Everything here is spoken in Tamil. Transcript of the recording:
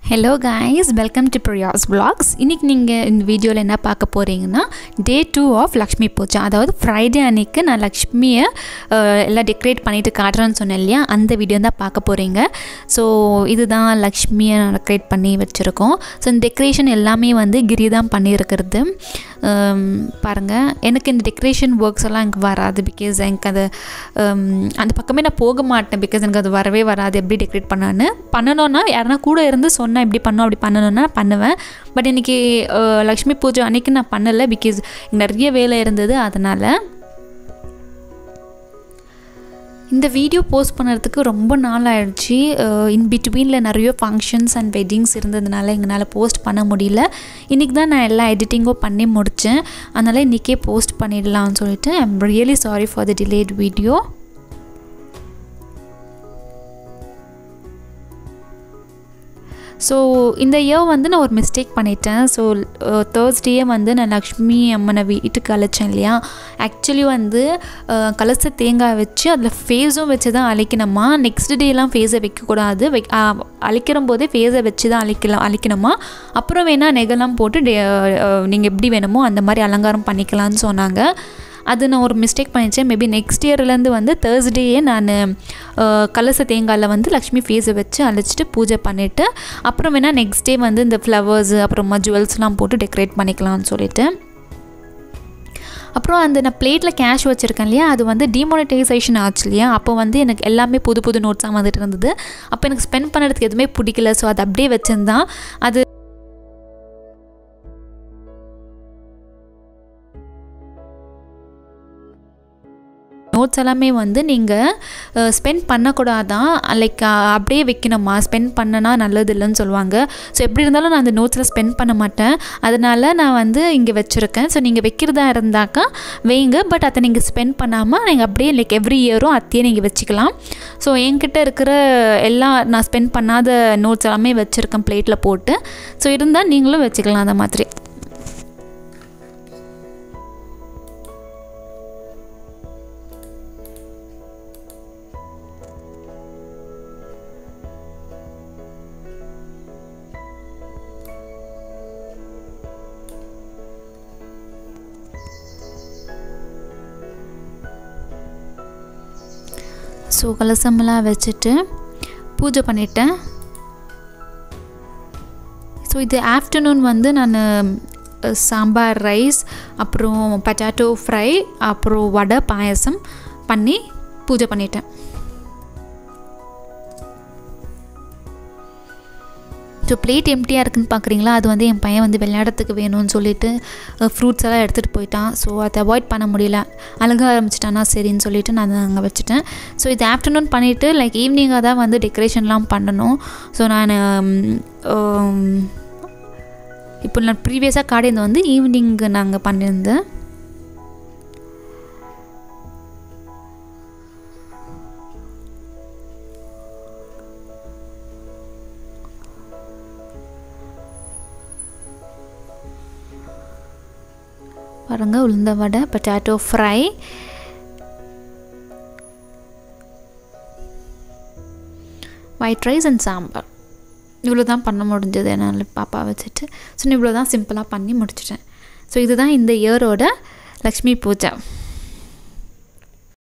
hello guys welcome to Priya's vlogs இன்றைக்கி நீங்கள் இந்த வீடியோவில் என்ன பார்க்க போகிறீங்கன்னா day two of Lakshmi Puja அதாவது ஃப்ரைடே அன்னைக்கு நான் லக்ஷ்மியை அஹ், எல்லாம் டெக்கரேட் பண்ணிட்டு காட்டுறேன்னு சொன்னேன் இல்லையா அந்த வீடியோ தான் பார்க்க போகிறீங்க ஸோ இதுதான் லக்ஷ்மியை நான் டெக்கரேட் பண்ணி வச்சுருக்கோம் ஸோ இந்த டெக்கரேஷன் எல்லாமே வந்து கிரி தான் பண்ணியிருக்கிறது பாருங்கள் எனக்கு இந்த டெக்கரேஷன் ஒர்க்ஸ் எல்லாம் எனக்கு வராது பிகாஸ் எனக்கு அது ஹம், அந்த பக்கமே நான் போக மாட்டேன் பிகாஸ் எனக்கு அது வரவே வராது எப்படி டெக்கரேட் பண்ணான்னு பண்ணணும்னா யாருன்னா கூட இருந்து சொன்னால் இப்படி பண்ணணும் அப்படி பண்ணணும்னா பண்ணுவேன் பட் இன்றைக்கி லக்ஷ்மி பூஜை அன்றைக்கி நான் பண்ணலை பிகாஸ் நிறைய வேலை இருந்தது அதனால் இந்த வீடியோ போஸ்ட் பண்ணுறதுக்கு ரொம்ப நாள் ஆயிடுச்சு இன் பிட்வீனில் நிறைய ஃபங்க்ஷன்ஸ் அண்ட் வெட்டிங்ஸ் இருந்ததுனால எங்களால் போஸ்ட் பண்ண முடியல இன்றைக்கி தான் நான் எல்லா எடிட்டிங்கும் பண்ணி முடித்தேன் அதனால் இன்றைக்கே போஸ்ட் பண்ணிடலாம்னு சொல்லிட்டு I am really sorry for the delayed video so இந்த இயர் வந்து நான் ஒரு மிஸ்டேக் பண்ணிட்டேன் ஸோ தேர்ஸ்டேயே வந்து நான் லக்ஷ்மி அம்மனை வீட்டுக்கு அழைச்சேன் இல்லையா ஆக்சுவலி வந்து அஹ், கலச தேங்காய் வச்சு அதில் ஃபேஸும் வச்சு தான் அழைக்கணுமா நெக்ஸ்ட் டேலாம் ஃபேஸை வைக்கக்கூடாது வை அழைக்கிற போதே ஃபேஸை வச்சு தான் அழைக்கலாம் அழைக்கணுமா அப்புறம் வேணால் நெகெல்லாம் போட்டு நீங்கள் எப்படி வேணுமோ அந்த மாதிரி அலங்காரம் பண்ணிக்கலாம்னு சொன்னாங்க அது நான் ஒரு மிஸ்டேக் பண்ணிச்சேன் மேபி நெக்ஸ்ட் இயர்லேருந்து வந்து தேர்ஸ்டேயே நான் கலச தேங்காயில் வந்து லக்ஷ்மி ஃபேஸை வச்சு அழைச்சிட்டு பூஜை பண்ணிவிட்டு அப்புறம் வேணால் நெக்ஸ்ட் டே வந்து இந்த ஃப்ளவர்ஸ் அப்புறமா ஜுவல்ஸ்லாம் போட்டு டெக்கரேட் பண்ணிக்கலாம்னு சொல்லிட்டு அப்புறம் அந்த நான் பிளேட்டில் கேஷ் வச்சுருக்கேன் இல்லையா அது வந்து டிமானிட்டைசேஷன் ஆச்சு இல்லையா அப்போ வந்து எனக்கு எல்லாமே புது புது நோட்ஸாக வந்துட்டு இருந்தது அப்போ எனக்கு ஸ்பெண்ட் பண்ணுறதுக்கு எதுவுமே பிடிக்கல ஸோ அது அப்படியே வச்சிருந்தான் அது நோட்ஸ் எல்லாமே வந்து நீங்கள் ஸ்பெண்ட் பண்ணக்கூடாதான் லைக் அப்படியே வைக்கணுமா ஸ்பெண்ட் பண்ணனா நல்லது இல்லைன்னு சொல்லுவாங்க ஸோ எப்படி இருந்தாலும் நான் அந்த நோட்ஸில் ஸ்பெண்ட் பண்ண மாட்டேன் அதனால் நான் வந்து இங்கே வச்சுருக்கேன் ஸோ நீங்கள் வைக்கிறதா இருந்தாக்கா வைங்க பட் அதை நீங்கள் ஸ்பெண்ட் பண்ணாமல் நீங்கள் அப்படியே லைக் எவ்ரி இயரும் அத்தையே நீங்கள் வச்சுக்கலாம் ஸோ என்கிட்ட இருக்கிற எல்லா நான் ஸ்பெண்ட் பண்ணாத நோட்ஸ் எல்லாமே வச்சுருக்கேன் பிளேட்டில் போட்டு ஸோ இருந்தால் நீங்களும் வச்சுக்கலாம் அந்த மாதிரி ஸோ கலசமெல்லாம் வச்சுட்டு பூஜை பண்ணிட்டேன் ஸோ இது ஆஃப்டர்நூன் வந்து நான் சாம்பார் ரைஸ் அப்புறம் பட்டாட்டோ ஃப்ரை அப்புறம் வடை பாயசம் பண்ணி பூஜை பண்ணிட்டேன் ஸோ பிளேட் எம்டியாக இருக்குன்னு பார்க்குறீங்களா அது வந்து என் பையன் வந்து விளையாடத்துக்கு வேணும்னு சொல்லிட்டு ஃப்ரூட்ஸ் எல்லாம் எடுத்துகிட்டு போயிட்டான் ஸோ அதை அவாய்ட் பண்ண முடியல அழுக ஆரம்பிச்சிட்டானா சரின்னு சொல்லிட்டு நான் அங்கே வச்சுட்டேன் ஸோ இது ஆஃப்டர்நூன் பண்ணிவிட்டு லைக் ஈவினிங்காக தான் வந்து டெக்கரேஷன்லாம் பண்ணணும் ஸோ நான் இப்போ நான் ப்ரீவியஸாக காடியது வந்து ஈவினிங் நாங்கள் பண்ணியிருந்தேன் பாருங்க உளுந்த vada potato fry white rice and sambar இவ்வளோ தான் பண்ண முடிஞ்சது என்னால் பாப்பா வச்சுட்டு ஸோ இவ்வளோ தான் சிம்பிளாக பண்ணி முடிச்சிட்டேன் ஸோ இதுதான் இந்த இயரோட லக்ஷ்மி பூஜை